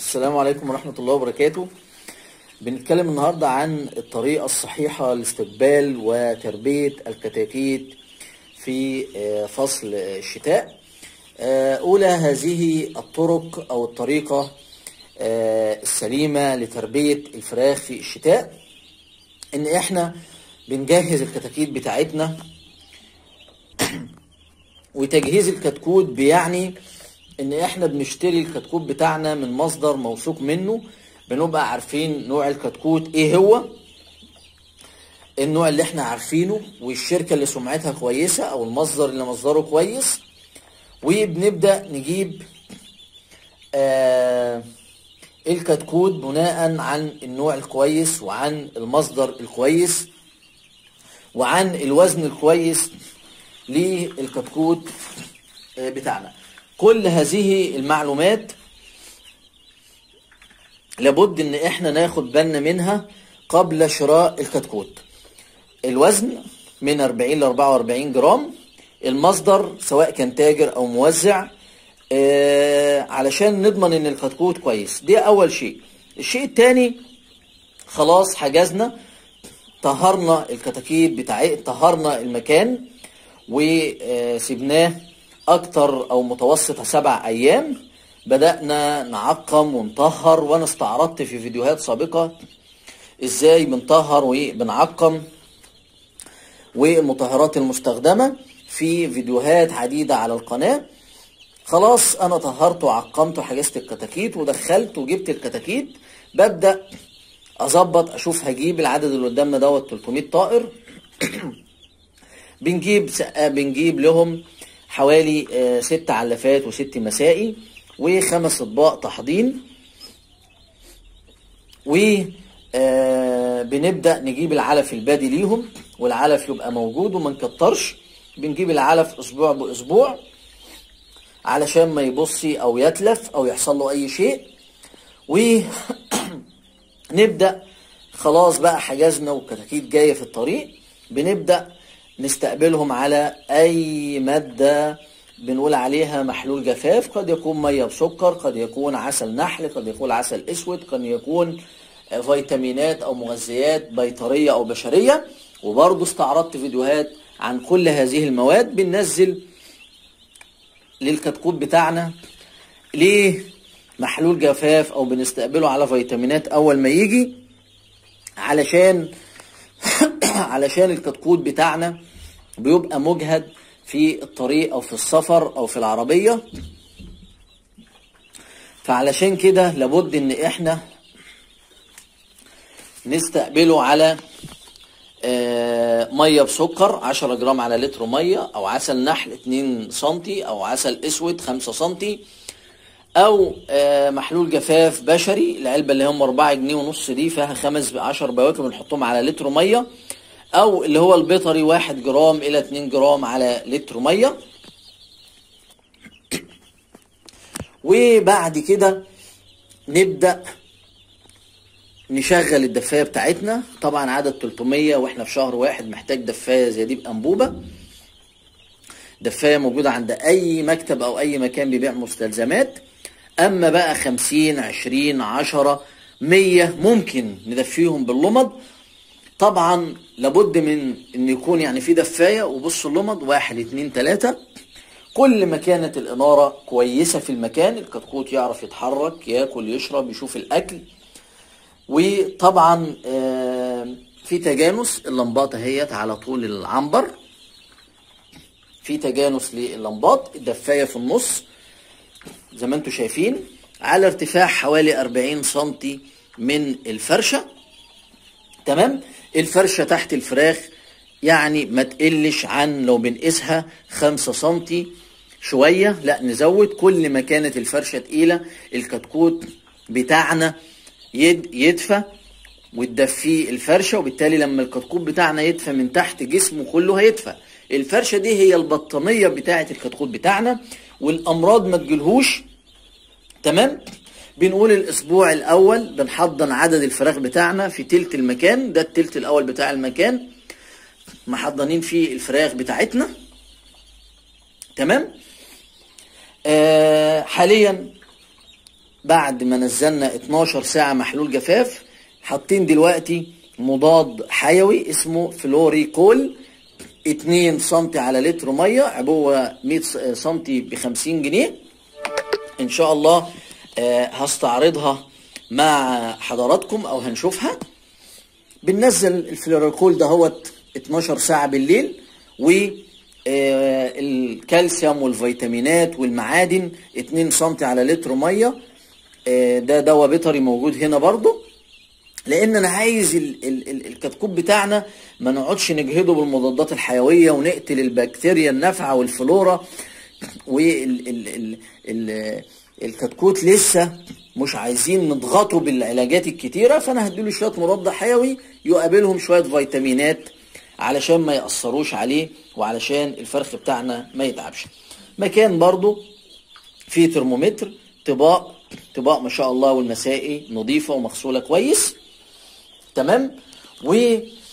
السلام عليكم ورحمة الله وبركاته بنتكلم النهاردة عن الطريقة الصحيحة لاستقبال وتربية الكتاكيت في آه، فصل الشتاء آه، أولى هذه الطرق أو الطريقة آه، السليمة لتربية الفراخ في الشتاء إن إحنا بنجهز الكتاكيت بتاعتنا وتجهيز الكتكوت بيعني ان احنا بنشتري الكتكوت بتاعنا من مصدر موثوق منه بنبقى عارفين نوع الكتكوت ايه هو النوع اللي احنا عارفينه والشركة اللي سمعتها كويسة او المصدر اللي مصدره كويس وبنبدأ نجيب آه الكتكوت بناء عن النوع الكويس وعن المصدر الكويس وعن الوزن الكويس للكتكوت آه، بتاعنا كل هذه المعلومات لابد ان احنا ناخد بالنا منها قبل شراء الكتكوت الوزن من 40 ل 44 جرام المصدر سواء كان تاجر او موزع آه علشان نضمن ان الكتكوت كويس دي اول شيء الشيء الثاني خلاص حجزنا طهرنا الكتاكيت بتاعي طهرنا المكان وسبناه اكتر او متوسط سبع ايام بدأنا نعقم ونطهر وانا استعرضت في فيديوهات سابقة ازاي بنطهر وبنعقم والمطهرات المستخدمة في فيديوهات عديدة على القناة خلاص انا طهرت وعقمت وحجزت الكتاكيت ودخلت وجبت الكتاكيت ببدأ اظبط اشوف هجيب العدد اللي قدامنا دوت 300 طائر بنجيب سقا بنجيب لهم حوالي آه، ست علافات وست مسائي وخمس اطباق تحضين و آه، بنبدا نجيب العلف البادي ليهم والعلف يبقى موجود وما نكترش بنجيب العلف اسبوع باسبوع علشان ما يبصي او يتلف او يحصل له اي شيء ونبدا خلاص بقى حجزنا والكتاكيت جايه في الطريق بنبدا نستقبلهم على اي ماده بنقول عليها محلول جفاف قد يكون ميه بسكر قد يكون عسل نحل قد يكون عسل اسود قد يكون فيتامينات او مغذيات بيطريه او بشريه وبرضه استعرضت فيديوهات عن كل هذه المواد بننزل للكتكوت بتاعنا ليه محلول جفاف او بنستقبله على فيتامينات اول ما يجي علشان علشان الكتكوت بتاعنا بيبقى مجهد في الطريق او في السفر او في العربية فعلشان كده لابد ان احنا نستقبله على آه، ميه بسكر 10 جرام على لتر ميه او عسل نحل 2 سنتي او عسل اسود 5 سنتي او آه، محلول جفاف بشري العلبه اللي هم 4 جنيه ونص دي فيها خمس 10 بواكب بنحطهم على لتر ميه او اللي هو البيطري 1 جرام الى 2 جرام على لتر ميه وبعد كده نبدا نشغل الدفايه بتاعتنا طبعا عدد 300 واحنا في شهر واحد محتاج دفايه زي دي بانبوبه دفايه موجوده عند اي مكتب او اي مكان بيبيع مستلزمات اما بقى 50 20 10 100 ممكن ندفيهم باللمض طبعا لابد من ان يكون يعني في دفايه وبص اللمض واحد اتنين تلاته كل ما كانت الاناره كويسه في المكان الكتكوت يعرف يتحرك ياكل يشرب يشوف الاكل وطبعا آه، في تجانس اللمبات اهيت على طول العنبر في تجانس للمبات الدفايه في النص زي ما انتم شايفين على ارتفاع حوالي 40 سنتي من الفرشه تمام الفرشه تحت الفراخ يعني ما تقلش عن لو بنقيسها 5 سنتي شويه لا نزود كل ما كانت الفرشه تقيله الكتكوت بتاعنا يد يدفى وتدفيه الفرشه وبالتالي لما الكتكوت بتاعنا يدفى من تحت جسمه كله هيدفى الفرشه دي هي البطانيه بتاعه الكتكوت بتاعنا والامراض ما تجيلهوش تمام بنقول الاسبوع الاول بنحضن عدد الفراخ بتاعنا في تلت المكان ده التلت الاول بتاع المكان محضنين فيه الفراخ بتاعتنا تمام آه حاليا بعد ما نزلنا 12 ساعة محلول جفاف حاطين دلوقتي مضاد حيوي اسمه فلوريكول 2 سم على لتر ميه عبوه 100 سم ب 50 جنيه ان شاء الله آه، هستعرضها مع حضراتكم او هنشوفها بننزل الفلوريكول دهوت 12 ساعه بالليل و آه، الكالسيوم والفيتامينات والمعادن 2 سم على لتر ميه آه، ده دواء بيطري موجود هنا برضو لان انا عايز ال ال ال الكتكوت بتاعنا ما نقعدش نجهده بالمضادات الحيويه ونقتل البكتيريا النافعه والفلورا والكتكوت لسه مش عايزين نضغطه بالعلاجات الكتيره فانا هديله شويه مضاد حيوي يقابلهم شويه فيتامينات علشان ما ياثروش عليه وعلشان الفرخ بتاعنا ما يتعبش مكان برضو فيه ترمومتر طباق طباق ما شاء الله والمسائي نظيفه ومغسوله كويس تمام و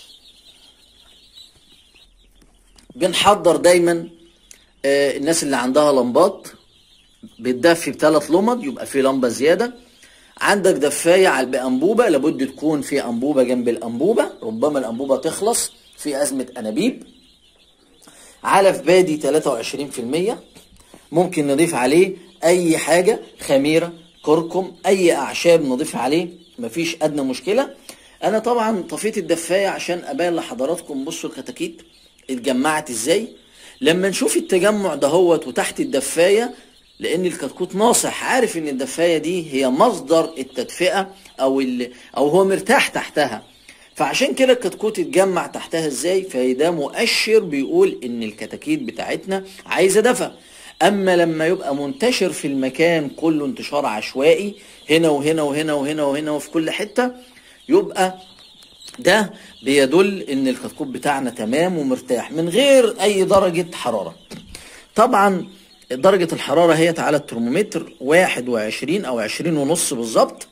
بنحضر دايما آه، الناس اللي عندها لمبات بتدفي بثلاث لمض يبقى في لمبه زياده عندك دفايه على بانبوبه لابد تكون في انبوبه جنب الانبوبه ربما الانبوبه تخلص في ازمه انابيب علف بادي 23% ممكن نضيف عليه اي حاجه خميره كركم اي اعشاب نضيف عليه مفيش ادنى مشكله انا طبعا طفيت الدفايه عشان ابين لحضراتكم بصوا الكتاكيت اتجمعت ازاي لما نشوف التجمع دهوت وتحت الدفايه لان الكتكوت ناصح عارف ان الدفايه دي هي مصدر التدفئه او ال... او هو مرتاح تحتها فعشان كده الكتكوت اتجمع تحتها ازاي فده مؤشر بيقول ان الكتاكيت بتاعتنا عايزه دفى اما لما يبقى منتشر في المكان كله انتشار عشوائي هنا وهنا وهنا وهنا وهنا وفي كل حته يبقى ده بيدل ان الكتكوت بتاعنا تمام ومرتاح من غير اي درجة حرارة طبعا درجة الحرارة هي على الترمومتر واحد وعشرين او عشرين ونص بالظبط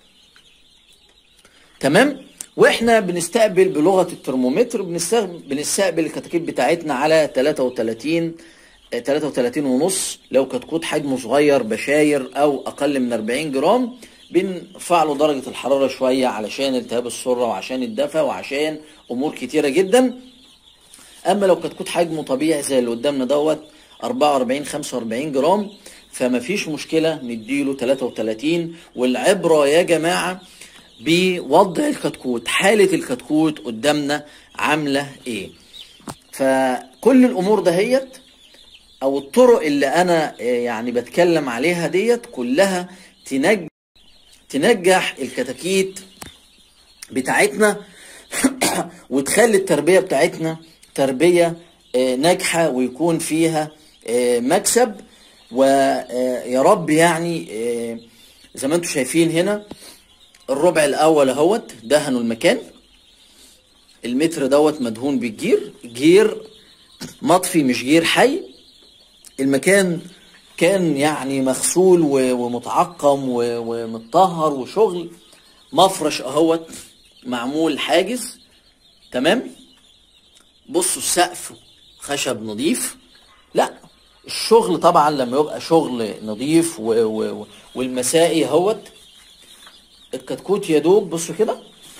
تمام واحنا بنستقبل بلغة الترمومتر بنستقبل, بنستقبل الكتاكيت بتاعتنا على 33 33 ونص لو كتكوت حجمه صغير بشاير او اقل من 40 جرام بنرفع له درجة الحرارة شوية علشان التهاب السرة وعشان الدفى وعشان أمور كتيرة جدا أما لو كتكوت حجمه طبيعي زي اللي قدامنا دوت 44 45 جرام فما فيش مشكلة نديله 33 والعبرة يا جماعة بوضع الكتكوت حالة الكتكوت قدامنا عاملة ايه فكل الامور دهيت او الطرق اللي انا يعني بتكلم عليها ديت كلها تنجي تنجح الكتاكيت بتاعتنا وتخلي التربية بتاعتنا تربية آه، ناجحة ويكون فيها آه، مكسب ويا رب يعني آه، زي ما انتم شايفين هنا الربع الاول اهوت دهنوا المكان المتر دوت مدهون بالجير جير مطفي مش جير حي المكان كان يعني مغسول ومتعقم ومتطهر وشغل مفرش اهوت معمول حاجز تمام بصوا السقف خشب نظيف لا الشغل طبعا لما يبقى شغل نظيف والمسائي اهوت الكتكوت يا دوب بصوا كده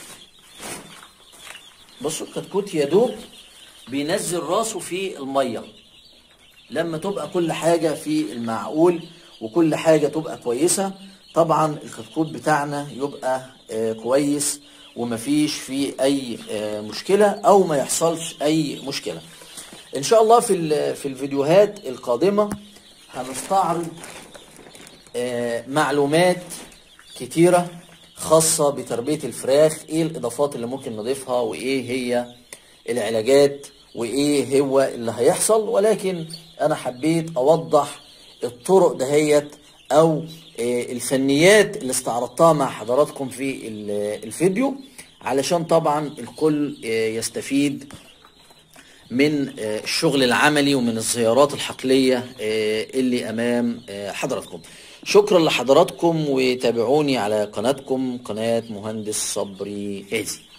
بصوا الكتكوت يا دوب بينزل راسه في الميه لما تبقى كل حاجة في المعقول وكل حاجة تبقى كويسة طبعا الكتكوت بتاعنا يبقى آه كويس ومفيش فيه اي آه مشكلة او ما يحصلش اي مشكلة ان شاء الله في في الفيديوهات القادمة هنستعرض آه معلومات كتيرة خاصة بتربية الفراخ ايه الاضافات اللي ممكن نضيفها وايه هي العلاجات وايه هو اللي هيحصل ولكن انا حبيت اوضح الطرق دهيت او الفنيات اللي استعرضتها مع حضراتكم في الفيديو علشان طبعا الكل يستفيد من الشغل العملي ومن الزيارات الحقلية اللي أمام حضراتكم شكرا لحضراتكم وتابعوني على قناتكم قناة مهندس صبري غازي